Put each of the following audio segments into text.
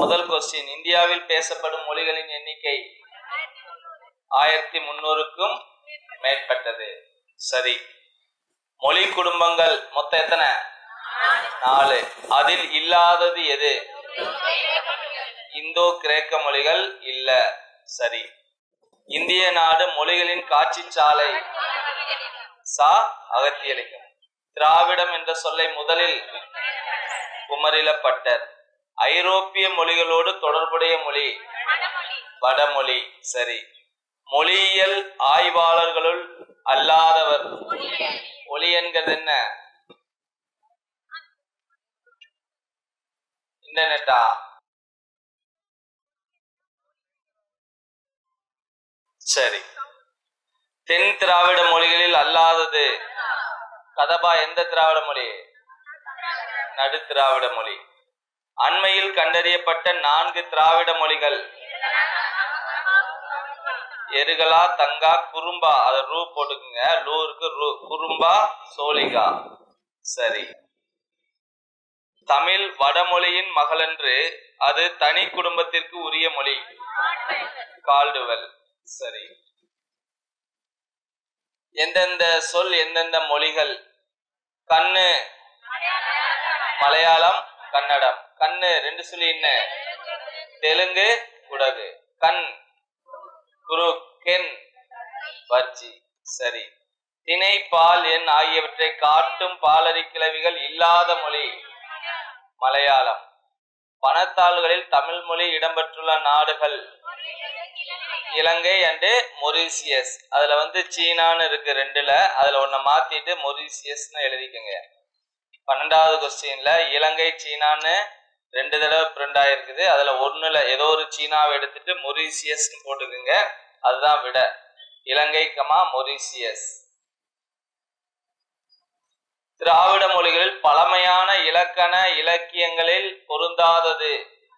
முதல் கொஸ்டின் இந்தியாவில் பேசப்படும் மொழிகளின் எண்ணிக்கை ஆயிரத்தி முன்னூறுக்கும் மேற்பட்டது சரி மொழி குடும்பங்கள் மொத்தம் எத்தனை நாலு அதில் இல்லாதது எது இந்தோ கிரேக்க மொழிகள் இல்ல சரி இந்திய நாடு மொழிகளின் காட்சி சாலை சா அகத்தியலிங்கம் திராவிடம் என்ற சொல்லை முதலில் குமரிலப்பட்டர் ஐரோப்பிய மொழிகளோடு தொடர்புடைய மொழி வடமொழி சரி மொழியியல் ஆய்வாளர்களுள் அல்லாதவர் ஒளி என்கிறது என்ன இன்டர்நெட்டா சரி தென் திராவிட மொழிகளில் அல்லாதது கதபா எந்த திராவிட மொழி நடு திராவிட மொழி அண்மையில் கண்டறியப்பட்ட நான்கு திராவிட மொழிகள் எருகலா தங்கா குறும்பா அத ரூ போட்டுக்குங்க லூ இருக்கு ரூ குறும்பா சோலிகா சரி தமிழ் வடமொழியின் மகளன்று அது தனி குடும்பத்திற்கு உரிய மொழி கால்டுவல் சரி எந்தெந்த சொல் எந்தெந்த மொழிகள் கண்ணு மலையாளம் கன்னடம் கண்ணு ரெண்டு சொல்லி என்ன தெலுங்கு குடகு கண் குரு கென் வர்ச்சி சரி திணை பால் எண் ஆகியவற்றை காட்டும் பாலரி கிளவிகள் இல்லாத மொழி மலையாளம் பணத்தாள்களில் தமிழ் மொழி இடம்பெற்றுள்ள நாடுகள் இலங்கை அண்டு மொரீசியஸ் அதுல வந்து சீனான்னு இருக்கு ரெண்டுல அதுல ஒன்ன மாத்திட்டு மொரீசியஸ்னு எழுதிக்கங்க பன்னெண்டாவது கொஸ்டின்ல இலங்கை சீனான்னு ரெண்டு தடவை பிரிண்ட் ஆயிருக்குது அதுல ஒண்ணுல ஏதோ ஒரு சீனாவை எடுத்துட்டு மொரீசியஸ்னு போட்டுக்குங்க அதுதான் விட இலங்கை கமா மொரீசியஸ் திராவிட மொழிகளில் பழமையான இலக்கண இலக்கியங்களில் பொருந்தாதது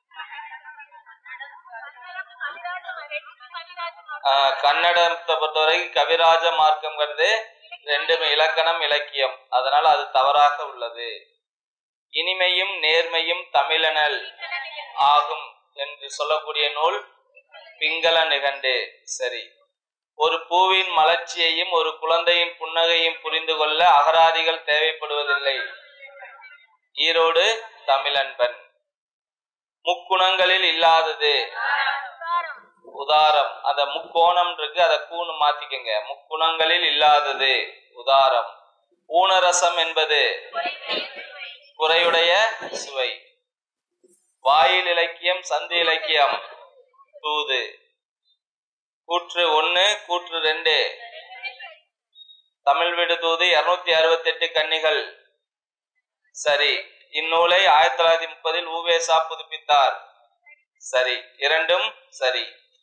ஆஹ் கன்னடத்தை பொறுத்தவரைக்கும் கவிராஜ மார்க்கம்ங்கிறது ரெண்டுமே இலக்கணம் இலக்கியம் அதனால அது தவறாக உள்ளது இனிமையும் நேர்மையும் தமிழனல் ஆகும் என்று சொல்லக்கூடிய நூல் பிங்கள நிகண்டு சரி ஒரு பூவின் மலர்ச்சியையும் ஒரு குழந்தையின் புன்னகையும் புரிந்து கொள்ள அகராதிகள் தேவைப்படுவதில்லை ஈரோடு தமிழன்பன் முக்குணங்களில் இல்லாதது உதாரம் அத முக்கோணம் இருக்கு அத கூணு மாத்திக்கங்க முக்குணங்களில் இல்லாதது உதாரம் ஊனரசம் என்பது குறையுடைய சுவை வாயில் இலக்கியம் சந்து இலக்கியம் தூது கூற்று ஒண்ணு கூற்று ரெண்டு தமிழ் விடு தூது இருநூத்தி அறுபத்தி எட்டு கன்னிகள் சரி இந்நூலை ஆயிரத்தி தொள்ளாயிரத்தி முப்பதில் ஊவேசா புதுப்பித்தார் சரி இரண்டும் சரி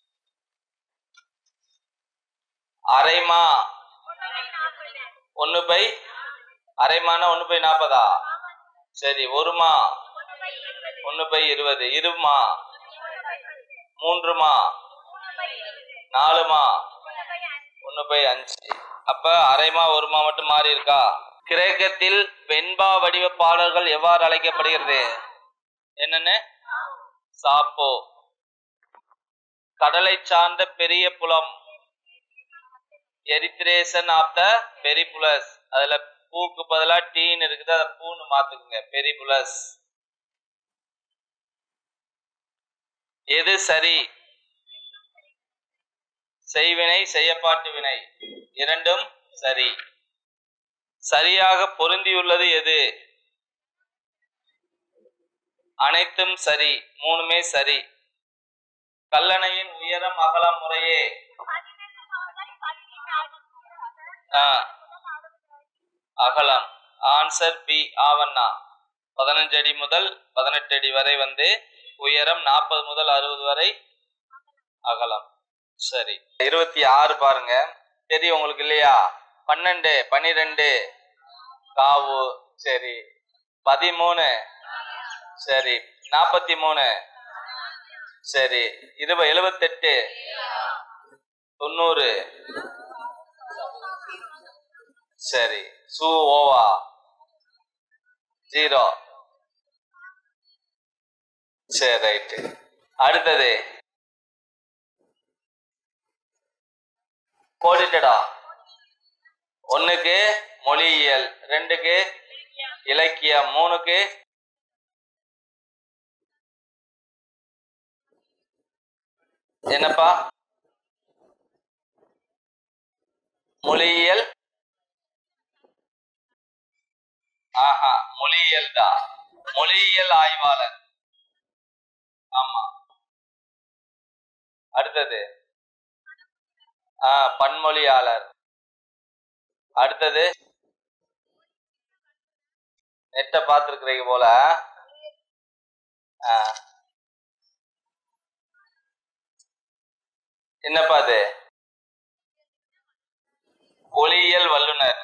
அரைமா ஒன்னு பை அரைமானா ஒன்னு பை நாற்பதா சரி ஒருமா ஒன்னு பை இருபது இருமா மூன்றுமா நாலுமா ஒன்னு பை அஞ்சு அப்ப அரைமா ஒருமா மட்டும் மாறி இருக்கா கிரேக்கத்தில் வெண்பா வடிவ பாடல்கள் எவ்வாறு அழைக்கப்படுகிறது என்னன்னு சாப்போ கடலை சார்ந்த பெரிய புலம் எரித்ரேசன் ஆஃப் த பெரிபுலஸ் அதுல பூக்கு பதிலா டீன்னு இருக்குது அதை பூன்னு மாத்துக்குங்க பெரிபுலஸ் எது சரி செய்வினை செய்யப்பாட்டு வினை இரண்டும் சரி சரியாக பொருந்தியுள்ளது எது அனைத்தும் சரி மூணுமே சரி கல்லணையின் உயரம் அகலம் முறையே ஆ, அகலம் ஆன்சர் பி ஆவண்ணா பதினஞ்சு அடி முதல் பதினெட்டு அடி வரை வந்து உயரம் நாற்பது முதல் அறுபது வரை அகலம் சரி இருபத்தி ஆறு பாருங்க தெரியும் உங்களுக்கு இல்லையா பன்னெண்டு பன்னிரெண்டு காவு சரி பதிமூணு சரி நாற்பத்தி மூணு சரி இருப எழுபத்தெட்டு தொண்ணூறு சரி சு ஓவா ஜீரோ சரி ரைட்டு அடுத்தது கோடிட்டடா ஒண்ணுக்கு மொழியியல் ரெண்டுக்கு இலக்கியம் மூணுக்கு என்னப்பா மொழியியல் ஆஹா மொழியியல் தான் மொழியியல் ஆய்வாளர் ஆமா அடுத்தது ஆ பன்மொழியாளர் அடுத்தது நெட்ட பார்த்துருக்கிறீங்க போல ஆ. என்னப்பா அது ஒளியியல் வல்லுனர்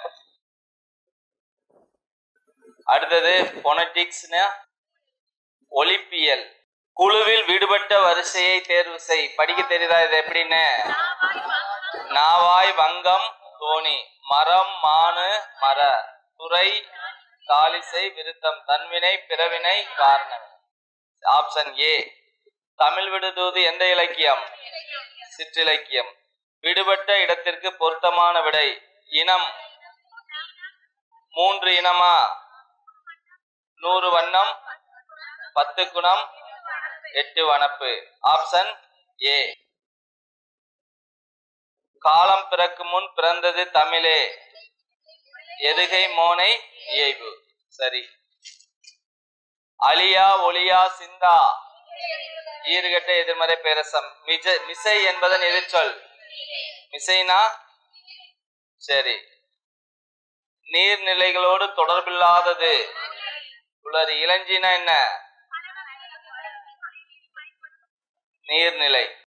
அடுத்தது பொனட்டிக்ஸ்னா ஒலிப்பியல் குழுவில் விடுபட்ட வரிசையை தேர்வு செய் படிக்க தெரியுதா இது எப்படின்னு நாவாய் வங்கம் தோணி மரம் மானு மர துறை தாலிசை விருத்தம் தன்வினை பிறவினை காரணம் ஆப்ஷன் ஏ தமிழ் விடுதூது எந்த இலக்கியம் சிற்றிலக்கியம் விடுபட்ட இடத்திற்கு பொருத்தமான விடை இனம் மூன்று இனமா நூறு வண்ணம் பத்து குணம் எட்டு வனப்பு ஆப்ஷன் ஏ காலம் பிறக்கும் முன் பிறந்தது தமிழே எதுகை மோனை இயைபு சரி அலியா ஒளியா சிந்தா ஈறுகட்ட எதிர்மறை பேரசம் மிஜ மிசை என்பதன் எதிர்ச்சொல் மிசைனா சரி நீர்நிலைகளோடு தொடர்பில்லாதது உலர் இளஞ்சினா என்ன நீர்நிலை